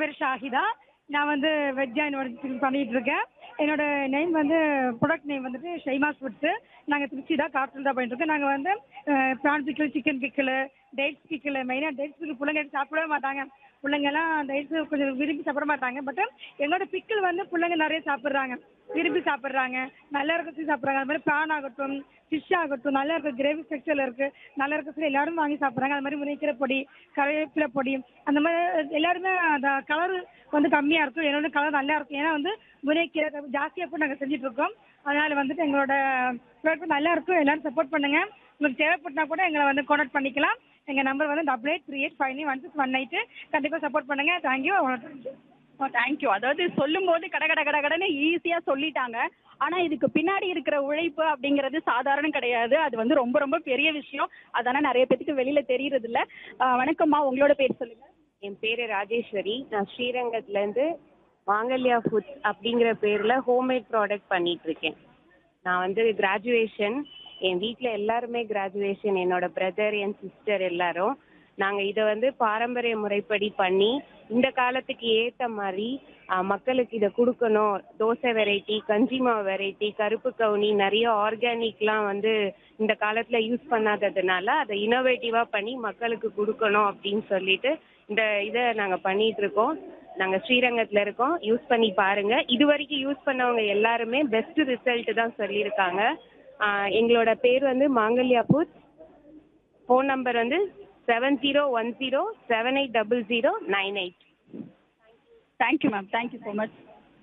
பேர் ஷாஹிதா நான் வந்து வெஜ் அண்ட் பண்ணிட்டு இருக்கேன் என்னோட நேம் வந்து ப்ராடக்ட் நேம் வந்துட்டு ஷைமாஸ் ஃபுட்ஸு நாங்கள் திருச்சி தான் காற்றில் தான் பண்ணிட்டு இருக்கோம் நாங்கள் வந்து prawn pickle chicken pickle dates pickle மெயினாக டேட்ஸ் பிக்கிள் பிள்ளைங்க சாப்பிடவே மாட்டாங்க பிள்ளைங்கெல்லாம் டேட்ஸ் கொஞ்சம் விரும்பி சாப்பிட மாட்டாங்க பட் எங்களோட பிக்கிள் வந்து பிள்ளைங்க நிறைய சாப்பிட்றாங்க விரும்பி சாப்பிட்றாங்க நல்லா இருக்கிறது சாப்பிட்றாங்க அது மாதிரி ப்ரான் ஆகட்டும் ஃபிஷ் ஆகட்டும் நல்லா இருக்க கிரேவி ஸ்ட்ரக்சரில் இருக்குது நல்லா இருக்கிறது எல்லாரும் வாங்கி சாப்பிட்றாங்க அது மாதிரி முனைக்கீரை பொடி கருவேப்பிலை பொடி அந்த மாதிரி எல்லாருமே அந்த கலர் வந்து கம்மியாக இருக்கும் என்னோட கலர் நல்லா இருக்கும் ஏன்னா வந்து முனைக்கீரை ஜாஸ்தியாக போட்டு நாங்கள் செஞ்சுட்டு இருக்கோம் அதனால வந்துட்டு எங்களோட ப்ராடக்ட் நல்லா இருக்கும் எல்லாரும் சப்போர்ட் பண்ணுங்க உங்களுக்கு தேவைப்பட்டா கூட எங்களை வந்து கான்டாக்ட் பண்ணிக்கலாம் எங்கள் நம்பர் வந்து double eight three eight five nine one six one நைட்டு கண்டிப்பாக சப்போர்ட் பண்ணுங்க தேங்க்யூ அவ்வளோ தேங்க்யூ ஓ தேங்க்யூ அதாவது சொல்லும்போது கட கட கட கடன்னு ஈஸியாக சொல்லிட்டாங்க ஆனால் இதுக்கு பின்னாடி இருக்கிற உழைப்பு அப்படிங்கிறது சாதாரணம் கிடையாது அது வந்து ரொம்ப ரொம்ப பெரிய விஷயம் அதானே நிறைய பேத்துக்கு வெளியில் தெரியறது இல்ல ஆஹ் வணக்கம்மா உங்களோட பேர் சொல்லுங்க என் பேரு ராஜேஸ்வரி நான் ஸ்ரீரங்கத்துல இருந்து மாங்கல்யா ஃபுட்ஸ் அப்படிங்கிற பேர்ல ஹோம்மேட் ப்ராடக்ட் பண்ணிட்டு இருக்கேன் நான் வந்து கிராஜுவேஷன் என் வீட்ல எல்லாருமே கிராஜுவேஷன் என்னோட பிரதர் என் சிஸ்டர் எல்லாரும் நாங்க இதை வந்து பாரம்பரிய முறைப்படி பண்ணி இந்த காலத்துக்கு ஏத்த மாதிரி ஆஹ், மக்களுக்கு இதை கொடுக்கணும் தோசை வெரைட்டி கஞ்சி மாவு வெரைட்டி கருப்பு கவுனி நிறைய ஆர்கானிக்லாம் வந்து இந்த காலத்துல யூஸ் பண்ணாததுனால அதை இனோவேட்டிவா பண்ணி மக்களுக்கு கொடுக்கணும் அப்படின்னு சொல்லிட்டு இந்த இதை நாங்க பண்ணிட்டு இருக்கோம் நாங்க ஸ்ரீரங்கத்துல இருக்கோம் யூஸ் பண்ணி பாருங்க இது வரைக்கும் யூஸ் பண்ணவங்க எல்லாருமே பெஸ்ட் ரிசல்ட் தான் சொல்லியிருக்காங்க ஆஹ், எங்களோட பேர் வந்து மாங்கல்யா ஃபுட்ஸ் ஃபோன் நம்பர் வந்து seven zero one zero seven eight double zero nine eight thank you ma'am thank you so much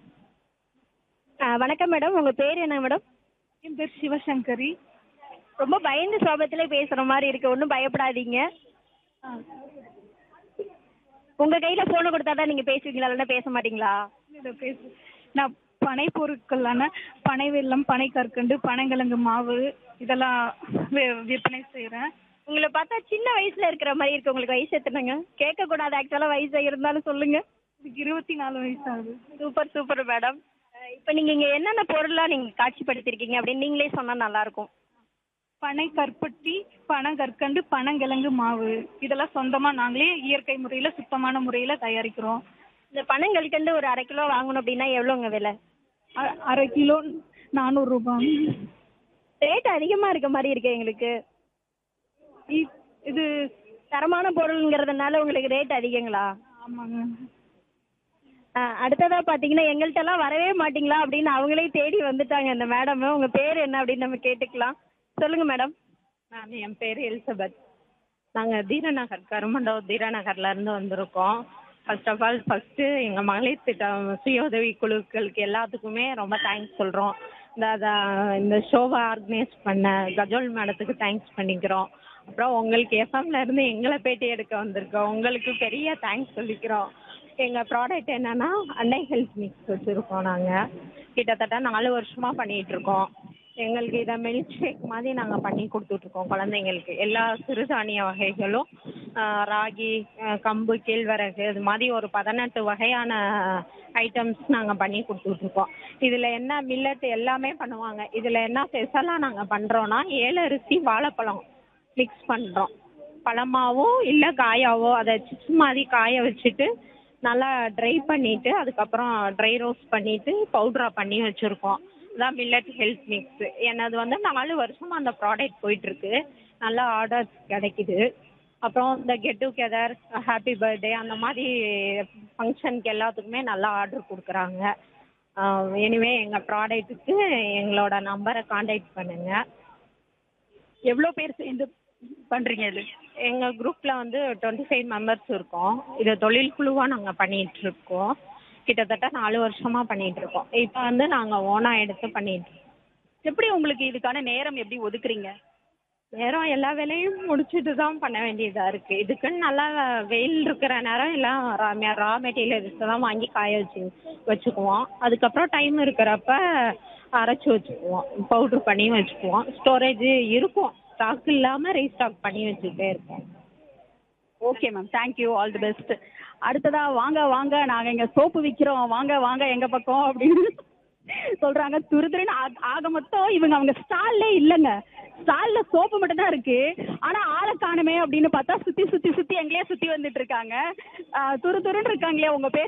வணக்கம் மேடம் உங்க பேர் என்ன மேடம் என் பேர் சிவசங்கரி ரொம்ப பயந்து சோபத்துல பேசுற மாதிரி இருக்கு ஒன்றும் பயப்படாதீங்க உங்க கையில போனை கொடுத்தா தான் நீங்க பேசுவீங்களா இல்லைன்னா பேச மாட்டீங்களா இதை பேசு நான் பனை பொருட்களான பனை வெல்லம் பனை கற்கண்டு பனங்கிழங்கு மாவு இதெல்லாம் வி- விற்பனை செய்கிறேன் உங்களை பார்த்தா சின்ன வயசுல இருக்கிற மாதிரி இருக்கு உங்களுக்கு வயசு எத்தனைங்க கேட்க கூடாது ஆக்சுவலா வயசு இருந்தாலும் சொல்லுங்க இதுக்கு இருபத்தி நாலு வயசு ஆகுது சூப்பர் சூப்பர் மேடம் இப்போ நீங்க இங்க என்னென்ன பொருள்லாம் நீங்க காட்சிப்படுத்திருக்கீங்க அப்படின்னு நீங்களே சொன்னா நல்லா இருக்கும் பனை கற்பட்டி பனங்கற்கண்டு பனங்கிழங்கு மாவு இதெல்லாம் சொந்தமாக நாங்களே இயற்கை முறையில் சுத்தமான முறையில் தயாரிக்கிறோம் இந்த பனங்கல்கண்டு ஒரு அரை கிலோ வாங்கணும் அப்படின்னா எவ்வளோங்க விலை அ- அரை கிலோ நானூறுரூபா ரேட் அதிகமா இருக்க மாதிரி இருக்கு எங்களுக்கு இது தரமான பொருளுங்கிறதுனால உங்களுக்கு ரேட் அதிகங்களா ஆமாங்க ஆ, அடுத்ததா பாத்தீங்கன்னா எங்கள்கிட்ட எல்லாம் வரவே மாட்டீங்களா அப்படின்னு அவங்களே தேடி வந்துட்டாங்க இந்த மேடம் உங்க பேர் என்ன அப்படின்னு நம்ம கேட்டுக்கலாம் சொல்லுங்க மேடம் நான் என் பேர் எலிசபெத் நாங்கள் தீரநகர் கருமண்டபம் தீரநகர்ல இருந்து வந்திருக்கோம் ஃபர்ஸ்ட் ஆஃப் ஆல் ஃபர்ஸ்ட்டு எங்கள் மகளிர் திட்டம் சுய உதவி குழுக்களுக்கு எல்லாத்துக்குமே ரொம்ப தேங்க்ஸ் சொல்கிறோம் இந்த அத- இந்த ஷோவை ஆர்கனைஸ் பண்ண கஜோல் மேடத்துக்கு தேங்க்ஸ் பண்ணிக்கிறோம் அப்புறம் உங்களுக்கு எஃப்எம்ல இருந்து எங்களை பேட்டி எடுக்க வந்திருக்கோம் உங்களுக்கு பெரிய தேங்க்ஸ் சொல்லிக்கிறோம் எங்கள் ப்ராடக்ட் என்னன்னா அன்னை ஹெல்த் மிக்ஸ் வச்சுருக்கோம் நாங்கள் கிட்டத்தட்ட நாலு வருஷமாக பண்ணிகிட்டு இருக்கோம் எங்களுக்கு இதை மில்க் ஷேக் மாதிரி நாங்கள் பண்ணி கொடுத்துட்ருக்கோம் குழந்தைங்களுக்கு எல்லா சிறுதானிய வகைகளும் ஆஹ், ராகி ஆஹ், கம்பு கேழ்வரகு இது மாதிரி ஒரு பதினெட்டு வகையான ஐட்டம்ஸ் நாங்கள் பண்ணி கொடுத்துட்ருக்கோம் இதில் என்ன மில்லட் எல்லாமே பண்ணுவாங்க இதில் என்ன ஸ்பெஷலாக நாங்கள் பண்ணுறோன்னா ஏலரிசி வாழைப்பழம் மிக்ஸ் பண்ணுறோம் பழமாவோ இல்லை காயாவோ அதை சிப்ஸ் மாதிரி காய வச்சுட்டு நல்லா ட்ரை பண்ணிட்டு அதுக்கப்புறம் ட்ரை ரோஸ்ட் பண்ணிட்டு பவுடரா பண்ணி வச்சிருக்கோம் இதான் மில்லட் ஹெல்த் மிக்ஸ் என்னது வந்து நாலு வருஷமா அந்த ப்ராடக்ட் போயிட்டு இருக்கு நல்ல ஆர்டர்ஸ் கிடைக்குது அப்புறம் இந்த கெட் டுகெதர் ஹாப்பி பர்த்டே அந்த மாதிரி ஃபங்க்ஷனுக்கு எல்லாத்துக்குமே நல்லா ஆர்டர் கொடுக்குறாங்க எனிவே எங்கள் ப்ராடக்ட்டுக்கு எங்களோட நம்பரை காண்டாக்ட் பண்ணுங்க எவ்வளோ பேர் சேர்ந்து பண்றீங்க இது எங்கள் குரூப்பில் வந்து டுவெண்ட்டி ஃபைவ் மெம்பர்ஸ் இருக்கோம் இது தொழில் குழுவாக நாங்கள் பண்ணிட்டு இருக்கோம் கிட்டத்தட்ட நாலு வருஷமாக பண்ணிட்டு இருக்கோம் இப்போ வந்து நாங்கள் ஓனாக எடுத்து பண்ணிட்டு இருக்கோம் எப்படி உங்களுக்கு இதுக்கான நேரம் எப்படி ஒதுக்குறீங்க நேரம் எல்லா வேலையும் முடிச்சுட்டு தான் பண்ண வேண்டியதாக இருக்குது இதுக்குன்னு நல்லா வெயில் இருக்கிற நேரம் எல்லாம் ரா ரா மெட்டீரியல்ஸ் தான் வாங்கி காய வச்சு வச்சுக்குவோம் அதுக்கப்புறம் டைம் இருக்கிறப்ப அரைச்சி வச்சுக்குவோம் பவுட்ரு பண்ணி வச்சுக்குவோம் ஸ்டோரேஜ் இருக்கும் ஸ்டாக் இல்லாமல் ரீஸ்டாக் பண்ணி வச்சுக்கிட்டே இருப்போம் okay ma'am thank you all the best அடுத்ததா வாங்க வாங்க நாங்க இங்க சோப்பு விக்கிறோம் வாங்க வாங்க எங்க பக்கம் அப்படின்னு சொல்றாங்க துரு துருன்னு ஆக- ஆக மொத்தம் இவங்க அவங்க ஸ்டால்லே இல்லைங்க ஸ்டால்ல சோப்பு மட்டும் தான் இருக்கு ஆனா ஆளை காணுமே அப்படின்னு பார்த்தா சுத்தி சுத்தி சுத்தி எங்களையே சுத்தி வந்துட்டு இருக்காங்க ஆஹ் துரு துருன்னு இருக்காங்களே உங்க பேர்